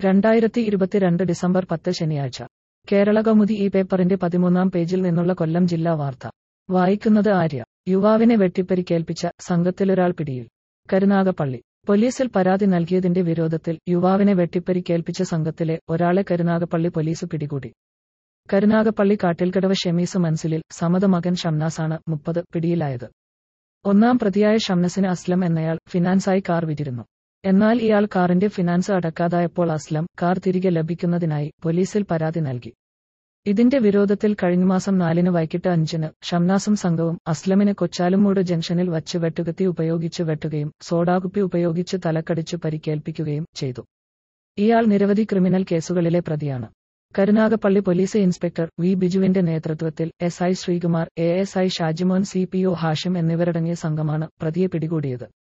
രണ്ടായിരത്തി ഇരുപത്തിരണ്ട് ഡിസംബർ പത്ത് ശനിയാഴ്ച കേരള കൗമുദി ഈ പേപ്പറിന്റെ പതിമൂന്നാം പേജിൽ നിന്നുള്ള കൊല്ലം ജില്ലാ വാർത്ത വായിക്കുന്നത് ആര്യ യുവാവിനെ വെട്ടിപ്പരിക്കേൽപ്പിച്ച സംഘത്തിലൊരാൾ പിടിയിൽ കരുനാഗപ്പള്ളി പോലീസിൽ പരാതി നൽകിയതിന്റെ വിരോധത്തിൽ യുവാവിനെ വെട്ടിപ്പരിക്കേൽപ്പിച്ച സംഘത്തിലെ ഒരാളെ കരുനാഗപ്പള്ളി പോലീസ് പിടികൂടി കരുനാഗപ്പള്ളി കാട്ടിൽക്കടവ് ഷെമീസ് മൻസിലിൽ സമത മകൻ ഷംനാസാണ് മുപ്പത് പിടിയിലായത് ഒന്നാം പ്രതിയായ ഷംനസിന് അസ്ലം എന്നയാൾ ഫിനാൻസായി കാർ വിറ്റിരുന്നു എന്നാൽ ഇയാൾ കാറിന്റെ ഫിനാൻസ് അടക്കാതായപ്പോൾ അസ്ലം കാർ തിരികെ ലഭിക്കുന്നതിനായി പോലീസിൽ പരാതി നൽകി ഇതിന്റെ വിരോധത്തിൽ കഴിഞ്ഞ മാസം നാലിന് വൈകിട്ട് അഞ്ചിന് ഷംനാസും സംഘവും അസ്ലമിനെ കൊച്ചാലുമൂട് ജംഗ്ഷനിൽ വച്ച് വെട്ടുകത്തി ഉപയോഗിച്ച് വെട്ടുകയും സോഡാകുപ്പി ഉപയോഗിച്ച് തലക്കടിച്ചു പരിക്കേൽപ്പിക്കുകയും ചെയ്തു ഇയാൾ നിരവധി ക്രിമിനൽ കേസുകളിലെ പ്രതിയാണ് കരുനാഗപ്പള്ളി പോലീസ് ഇൻസ്പെക്ടർ വി ബിജുവിന്റെ നേതൃത്വത്തിൽ S I Sreekumar A S I Shajimon C P O Hashim എന്നിവരടങ്ങിയ സംഘമാണ് പ്രതിയെ പിടികൂടിയത്